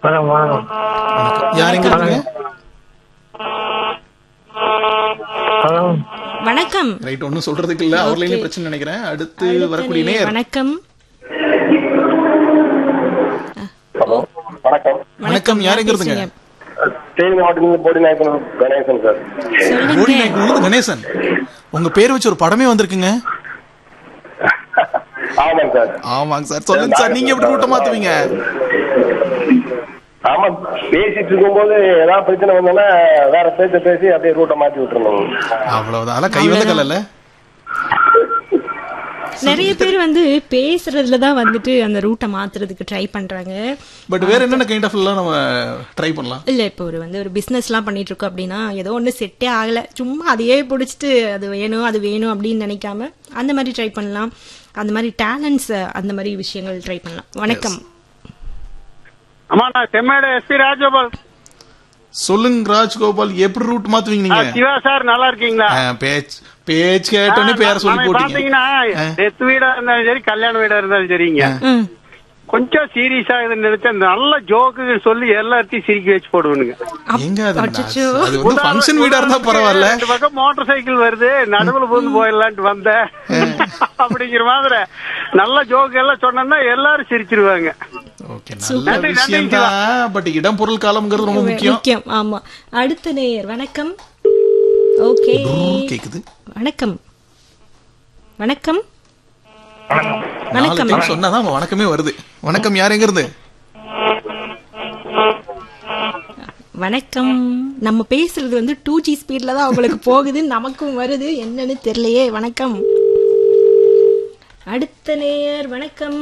வணக்கம் வணக்கம் வணக்கம் யார் எங்க இருக்கீங்க ஹலோ வணக்கம் ரைட் ஒன்னும் சொல்றதுக்கு இல்ல அவர் லைனே பிரச்சனை நினைக்கிறேன் அடுத்து வரக்கூடிய நேர் வணக்கம் ஹலோ வணக்கம் வணக்கம் யார் எங்க இருந்துங்க பேசுங்க. தேனி மாவட்டத்தில் போடி நாயக்கன் கணேசன் சார் போடி சொல்லுங்க நாயக்கன் கணேசன் உங்க பேர் வச்சு ஒரு படமே வந்திருக்குங்க ஆமாங்க சார் ஆமாங்க சார் சொல்லுங்க சார் நீங்க எப்படி ரூட்டை மாத்துவீங்க ஆமா பேசிட்டு இருக்கும்போது ஏதாவது பிரச்சனை வந்தோன்னா வேற பேச்ச பேசி அப்படியே ரூட்டை மாத்தி விட்டுருந்தோம் அவ்வளவுதான் அதெல்லாம் கை வந்த கல்லல நிறைய பேர் வந்து பேசுறதுல தான் வந்துட்டு அந்த ரூட்டை மாத்துறதுக்கு ட்ரை பண்றாங்க பட் வேற என்னென்ன கைண்ட் ஆஃப் எல்லாம் நம்ம ட்ரை பண்ணலாம் இல்ல இப்போ ஒரு வந்து ஒரு பிசினஸ் எல்லாம் பண்ணிட்டு இருக்கோம் அப்படின்னா ஏதோ ஒண்ணு செட்டே ஆகல சும்மா அதையே பிடிச்சிட்டு அது வேணும் அது வேணும் அப்படின்னு நினைக்காம அந்த மாதிரி ட்ரை பண்ணலாம் அந்த மாதிரி டேலண்ட்ஸ் அந்த மாதிரி விஷயங்கள் ட்ரை பண்ணலாம் வணக்கம் அம்மா நான் செம்மேடு எஸ்பி ராஜகோபால் சொல்லுங்க ராஜ்கோபால் எப்படி ரூட் மாத்துவீங்க ஆ, நீங்க சிவா சார் நல்லா இருக்கீங்களா ஆ, பேச்சு பேச்சு கேட்டோன்னே பேர சொல்லி நம்ம போட்டீங்க பாத்தீங்கன்னா டெத் வீடா இருந்தாலும் சரி கல்யாண வீடா இருந்தாலும் சரிங்க ம். கொஞ்சம் சீரியஸா இதுன்னு நினைச்சா நல்ல ஜோக்கு சொல்லி எல்லாத்தையும் சிரிக்க வச்சு போடுவனுங்க எங்க அது அச்சச்சோ. அது வந்து ஃபங்க்ஷன் வீடா இருந்தா பரவாயில்ல ரெண்டு பக்கம் மோட்டார் சைக்கிள் வருது நடுவுல பூந்து போயிடலான்ட்டு வந்தேன் அப்படிங்கிற மாதிரி நல்ல ஜோக்கு எல்லாம் சொன்னோம்னா எல்லாரும் சிரிச்சிருவாங்க ஓகே நல்ல நன்றி, நன்றி, விஷயம் தான் பட் இடம் பொருள் காலம்ங்கிறது ரொம்ப முக்கியம் முக்கியம் ஆமா அடுத்த நேயர் வணக்கம் ஓகே கேக்குது வணக்கம் வணக்கம் நாலு வணக்கம் டைம் சொன்னாதான் அவங்க வணக்கமே வருது வணக்கம் யார் எங்க இருந்து வணக்கம் நம்ம பேசுறது வந்து டூ ஜி ஸ்பீட்ல தான் அவங்களுக்கு போகுது நமக்கும் வருது என்னன்னு தெரியலையே வணக்கம் அடுத்த நேயர் வணக்கம்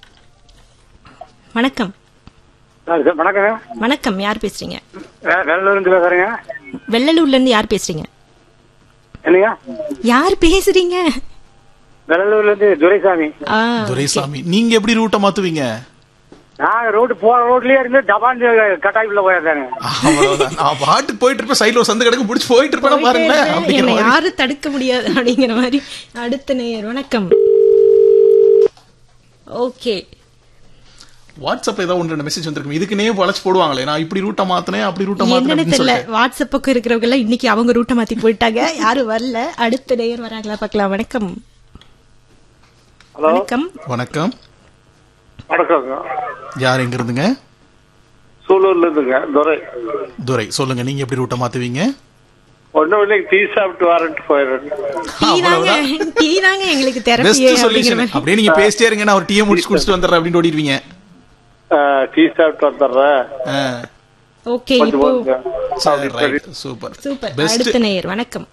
வணக்கம் வணக்கம் வணக்கம் யார் பேசுறீங்க வெள்ளூர் இருந்து பேசுறேங்க வெள்ளலூர்ல இருந்து யார் பேசுறீங்க என்னங்க யார் பேசுறீங்க வெள்ளூர்ல இருந்து துரைசாமி ஆ, துரைசாமி நீங்க எப்படி ரூட்டை மாத்துவீங்க நாங்க ரோடு போற ரோட்லயே இருந்து டபான் கட்டாய்க்குள்ள போயிருந்தாங்க அவ்வளவுதான் நான் பாட்டுக்கு போயிட்டு இருப்பேன் சைடுல ஒரு சந்து கிடக்கு பிடிச்சி போயிட்டு இருப்பேன் பாருங்களேன் போயிட்டே அப்படிங்கிற என்னை மாதிரி. யாரும் தடுக்க முடியாது அப்படிங்கிற மாதிரி அடுத்த நேயர் வணக்கம் ஓகே வாட்ஸ்அப்ல ஏதாவது ஒன்று மெசேஜ் வந்திருக்கும் இதுக்குனே வளைச்சு போடுவாங்களே நான் இப்படி ரூட்டை மாத்தினேன் அப்படி ரூட்டை என்னன்னு மாத்தினேன் தெரியல சொல்லிட்டு வாட்ஸ்அப் பக்கம் இருக்கிறவங்க எல்லாம் இன்னைக்கு அவங்க ரூட்டை மாத்தி போயிட்டாங்க யாரும் வரல அடுத்த நேயர் வராங்களா பார்க்கலாம் வணக்கம் வணக்கம் வணக்கம் வணக்கங்க யார் எங்க இருந்துங்க சூலூர்ல இருந்துங்க துரை துரை சொல்லுங்க நீங்க எப்படி ரூட்டை மாத்துவீங்க ஒன்னும் இல்லை டீ சாப்பிட்டு வரேன்ட்டு போயிடுறேன் டீ தாங்க அவ்வளவுதான் டீ தாங்க எங்களுக்கு தெரப்பியே பெஸ்ட் அப்படிங்கிற சொல்யூஷன் மாதிரி அப்படியே நீங்க பேசிட்டே இருங்க நான் ஒரு டீயை முடிச்சு குடிச்சிட்டு வந்துடுறேன் அப்படின்னு ஓடிடுவீங்க டீ சாப்பிட்டு வந்துடுறேன் ஓகே இப்போ சூப்பர் சூப்பர் பெஸ்ட் அடுத்த நேயர் வணக்கம்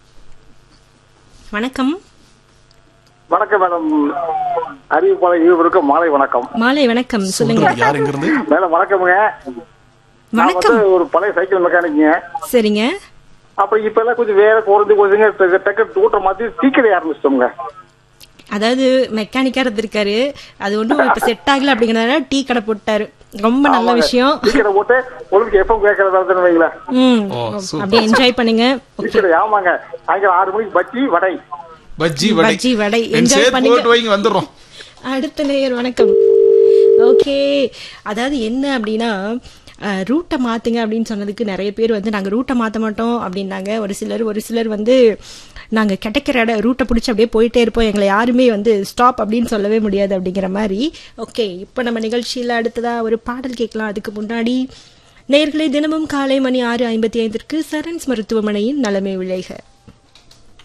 வணக்கம் வணக்கம் மேடம் அறிவிப்பாளர் இருவருக்கும் மாலை வணக்கம் மாலை வணக்கம் சொல்லுங்க யார் எங்க இருந்து மேடம் வணக்கமுங்க நான் வணக்கம் வந்து ஒரு பழைய சைக்கிள் மெக்கானிக்குங்க சரிங்க அப்புறம் இப்ப எல்லாம் கொஞ்சம் வேற குறைஞ்சு குறைஞ்சுங்க டக்கு தூட்ட மாத்தி சீக்கிரம் ஆரம்பிச்சிட்டோங்க அதாவது மெக்கானிக்கா இருந்திருக்காரு அது ஒன்றும் இப்ப செட் ஆகல அப்படிங்கறதால டீ கடை போட்டாரு ரொம்ப நல்ல விஷயம் சீக்கிரம் போட்டு உங்களுக்கு எப்பவும் கேட்கறதா வைங்களேன் ம் ஓ, super. அப்படியே என்ஜாய் பண்ணுங்க ஓகே சீக்கிரம் ஆமாங்க சாயங்காலம் ஆறு மணிக்கு பச்சி வடை பஜ்ஜி வடை பஜ்ஜி வடை என் enjoy சேர்த்து பண்ணுங்க. போட்டு வைங்க வந்துடுறோம் அடுத்த நேயர் வணக்கம் ஓகே அதாவது என்ன அப்படின்னா ரூட்டை மாத்துங்க அப்படின்னு சொன்னதுக்கு நிறைய பேர் வந்து நாங்க ரூட்டை மாத்த மாட்டோம் அப்படின்னாங்க ஒரு சிலர் ஒரு சிலர் வந்து நாங்க கிடைக்கிற இடம் ரூட்டை பிடிச்சி அப்படியே போயிட்டே இருப்போம் எங்களை யாருமே வந்து ஸ்டாப் அப்படின்னு சொல்லவே முடியாது அப்படிங்கிற மாதிரி ஓகே இப்போ நம்ம நிகழ்ச்சியில அடுத்ததா ஒரு பாடல் கேட்கலாம் அதுக்கு முன்னாடி நேர்களை தினமும் காலை மணி ஆறு ஐம்பத்தி ஐந்திற்கு சரண்ஸ் மருத்துவமனையின் நலமே விளைக